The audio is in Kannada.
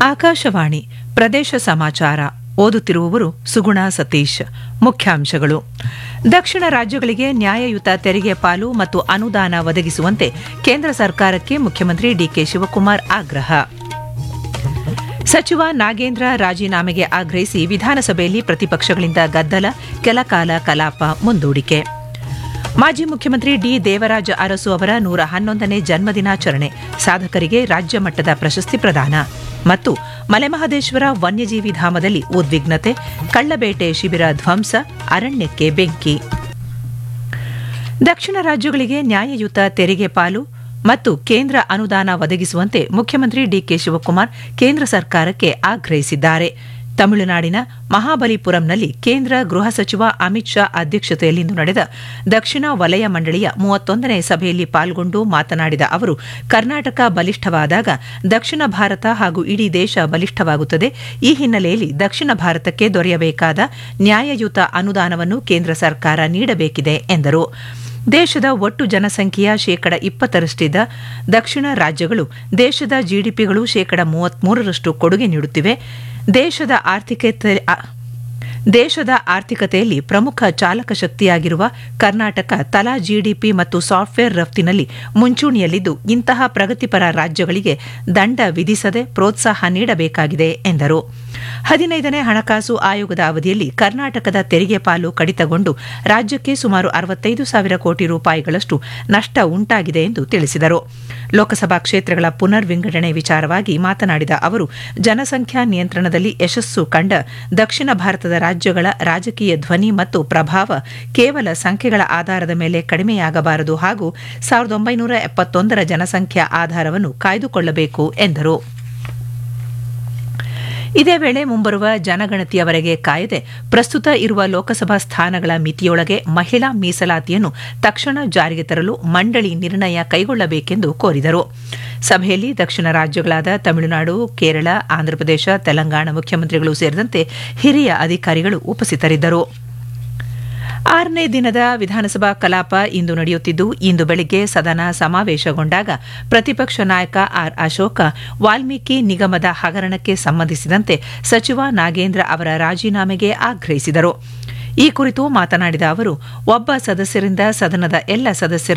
ಆಕಾಶವಾಣಿ ಪ್ರದೇಶ ಸಮಾಚಾರ ಓದುತ್ತಿರುವವರು ಸುಗುಣ ಸತೀಶ್ ಮುಖ್ಯಾಂಶಗಳು ದಕ್ಷಿಣ ರಾಜ್ಯಗಳಿಗೆ ನ್ಯಾಯಯುತ ತೆರಿಗೆ ಪಾಲು ಮತ್ತು ಅನುದಾನ ಒದಗಿಸುವಂತೆ ಕೇಂದ್ರ ಸರ್ಕಾರಕ್ಕೆ ಮುಖ್ಯಮಂತ್ರಿ ಡಿಕೆ ಶಿವಕುಮಾರ್ ಆಗ್ರಹ ಸಚಿವ ನಾಗೇಂದ್ರ ರಾಜೀನಾಮೆಗೆ ಆಗ್ರಹಿಸಿ ವಿಧಾನಸಭೆಯಲ್ಲಿ ಪ್ರತಿಪಕ್ಷಗಳಿಂದ ಗದ್ದಲ ಕೆಲಕಾಲ ಕಲಾಪ ಮುಂದೂಡಿಕೆ ಮಾಜಿ ಮುಖ್ಯಮಂತ್ರಿ ಡಿ ದೇವರಾಜ ಅರಸು ಅವರ ನೂರ ಹನ್ನೊಂದನೇ ಜನ್ಮದಿನಾಚರಣೆ ಸಾಧಕರಿಗೆ ರಾಜ್ಯ ಮಟ್ಟದ ಪ್ರಶಸ್ತಿ ಪ್ರದಾನ ಮತ್ತು ಮಲೆಮಹದೇಶ್ವರ ವನ್ಯಜೀವಿ ಧಾಮದಲ್ಲಿ ಉದ್ವಿಗ್ನತೆ ಕಳ್ಳಬೇಟೆ ಶಿಬಿರ ಧ್ವಂಸ ಅರಣ್ಯಕ್ಕೆ ಬೆಂಕಿ ದಕ್ಷಿಣ ರಾಜ್ಯಗಳಿಗೆ ನ್ಯಾಯಯುತ ತೆರಿಗೆ ಪಾಲು ಮತ್ತು ಕೇಂದ್ರ ಅನುದಾನ ಒದಗಿಸುವಂತೆ ಮುಖ್ಯಮಂತ್ರಿ ಡಿಕೆ ಶಿವಕುಮಾರ್ ಕೇಂದ್ರ ಸರ್ಕಾರಕ್ಕೆ ಆಗ್ರಹಿಸಿದ್ದಾರೆ ತಮಿಳುನಾಡಿನ ಮಹಾಬಲಿಪುರಂನಲ್ಲಿ ಕೇಂದ್ರ ಗೃಹ ಸಚಿವ ಅಮಿತ್ ಶಾ ಅಧ್ಯಕ್ಷತೆಯಲ್ಲಿಂದು ನಡೆದ ದಕ್ಷಿಣ ವಲಯ ಮಂಡಳಿಯ ಮೂವತ್ತೊಂದನೇ ಸಭೆಯಲ್ಲಿ ಪಾಲ್ಗೊಂಡು ಮಾತನಾಡಿದ ಅವರು ಕರ್ನಾಟಕ ಬಲಿಷ್ಠವಾದಾಗ ದಕ್ಷಿಣ ಭಾರತ ಹಾಗೂ ಇಡೀ ದೇಶ ಬಲಿಷ್ಠವಾಗುತ್ತದೆ ಈ ಹಿನ್ನೆಲೆಯಲ್ಲಿ ದಕ್ಷಿಣ ಭಾರತಕ್ಕೆ ದೊರೆಯಬೇಕಾದ ನ್ಯಾಯಯುತ ಅನುದಾನವನ್ನು ಕೇಂದ್ರ ಸರ್ಕಾರ ನೀಡಬೇಕಿದೆ ಎಂದರು ದೇಶದ ಒಟ್ಟು ಜನಸಂಖ್ಯೆಯ ಶೇಕಡ ಇಪ್ಪತ್ತರಷ್ಟಿದ್ದ ದಕ್ಷಿಣ ರಾಜ್ಯಗಳು ದೇಶದ ಜಿಡಿಪಿಗಳು ಶೇಕಡ ಮೂವತ್ಮೂರರಷ್ಟು ಕೊಡುಗೆ ನೀಡುತ್ತಿವೆ ದೇಶದ ಆರ್ಥಿಕತೆ ದೇಶದ ಆರ್ಥಿಕತೆಯಲ್ಲಿ ಪ್ರಮುಖ ಚಾಲಕ ಶಕ್ತಿಯಾಗಿರುವ ಕರ್ನಾಟಕ ತಲಾ ಜಿಡಿಪಿ ಮತ್ತು ಸಾಫ್ಟ್ವೇರ್ ರಫ್ತಿನಲ್ಲಿ ಮುಂಚೂಣಿಯಲ್ಲಿದ್ದು ಇಂತಹ ಪ್ರಗತಿಪರ ರಾಜ್ಯಗಳಿಗೆ ದಂಡ ವಿಧಿಸದೆ ಪ್ರೋತ್ಸಾಹ ನೀಡಬೇಕಾಗಿದೆ ಎಂದರು ಹದಿನೈದನೇ ಹಣಕಾಸು ಆಯೋಗದ ಅವಧಿಯಲ್ಲಿ ಕರ್ನಾಟಕದ ತೆರಿಗೆ ಪಾಲು ಕಡಿತಗೊಂಡು ರಾಜ್ಯಕ್ಕೆ ಸುಮಾರು ಅರವತ್ತೈದು ಸಾವಿರ ಕೋಟಿ ರೂಪಾಯಿಗಳಷ್ಟು ನಷ್ಟ ಉಂಟಾಗಿದೆ ಎಂದು ತಿಳಿಸಿದರು ಲೋಕಸಭಾ ಕ್ಷೇತ್ರಗಳ ಪುನರ್ ವಿಂಗಡಣೆ ವಿಚಾರವಾಗಿ ಮಾತನಾಡಿದ ಅವರು ಜನಸಂಖ್ಯಾ ನಿಯಂತ್ರಣದಲ್ಲಿ ಯಶಸ್ಸು ಕಂಡ ದಕ್ಷಿಣ ಭಾರತದ ರಾಜ್ಯಗಳ ರಾಜಕೀಯ ಧ್ವನಿ ಮತ್ತು ಪ್ರಭಾವ ಕೇವಲ ಸಂಖ್ಯೆಗಳ ಆಧಾರದ ಮೇಲೆ ಕಡಿಮೆಯಾಗಬಾರದು ಹಾಗೂ ಸಾವಿರದ ಒಂಬೈನೂರ ಎಪ್ಪತ್ತೊಂದರ ಜನಸಂಖ್ಯಾ ಆಧಾರವನ್ನು ಕಾಯ್ದುಕೊಳ್ಳಬೇಕು ಎಂದರು ಇದೇ ವೇಳೆ ಮುಂಬರುವ ಜನಗಣತಿಯವರೆಗೆ ಕಾಯದೆ ಪ್ರಸ್ತುತ ಇರುವ ಲೋಕಸಭಾ ಸ್ಥಾನಗಳ ಮಿತಿಯೊಳಗೆ ಮಹಿಳಾ ಮೀಸಲಾತಿಯನ್ನು ತಕ್ಷಣ ಜಾರಿಗೆ ತರಲು ಮಂಡಳಿ ನಿರ್ಣಯ ಕೈಗೊಳ್ಳಬೇಕೆಂದು ಕೋರಿದರು ಸಭೆಯಲ್ಲಿ ದಕ್ಷಿಣ ರಾಜ್ಯಗಳಾದ ತಮಿಳುನಾಡು ಕೇರಳ ಆಂಧ್ರಪ್ರದೇಶ ತೆಲಂಗಾಣ ಮುಖ್ಯಮಂತ್ರಿಗಳು ಸೇರಿದಂತೆ ಹಿರಿಯ ಅಧಿಕಾರಿಗಳು ಉಪಸ್ಥಿತರಿದ್ದರು ಆರನೇ ದಿನದ ವಿಧಾನಸಭಾ ಕಲಾಪ ಇಂದು ನಡೆಯುತ್ತಿದ್ದು ಇಂದು ಬೆಳಗ್ಗೆ ಸದನ ಸಮಾವೇಶಗೊಂಡಾಗ ಪ್ರತಿಪಕ್ಷ ನಾಯಕ ಆರ್ ಅಶೋಕ ವಾಲ್ಮೀಕಿ ನಿಗಮದ ಹಗರಣಕ್ಕೆ ಸಂಬಂಧಿಸಿದಂತೆ ಸಚಿವ ನಾಗೇಂದ್ರ ಅವರ ರಾಜೀನಾಮೆಗೆ ಆಗ್ರಹಿಸಿದರು ಈ ಕುರಿತು ಮಾತನಾಡಿದ ಅವರು ಒಬ್ಬ ಸದಸ್ಯರಿಂದ ಸದನದ ಎಲ್ಲ ಸದಸ್ಯರ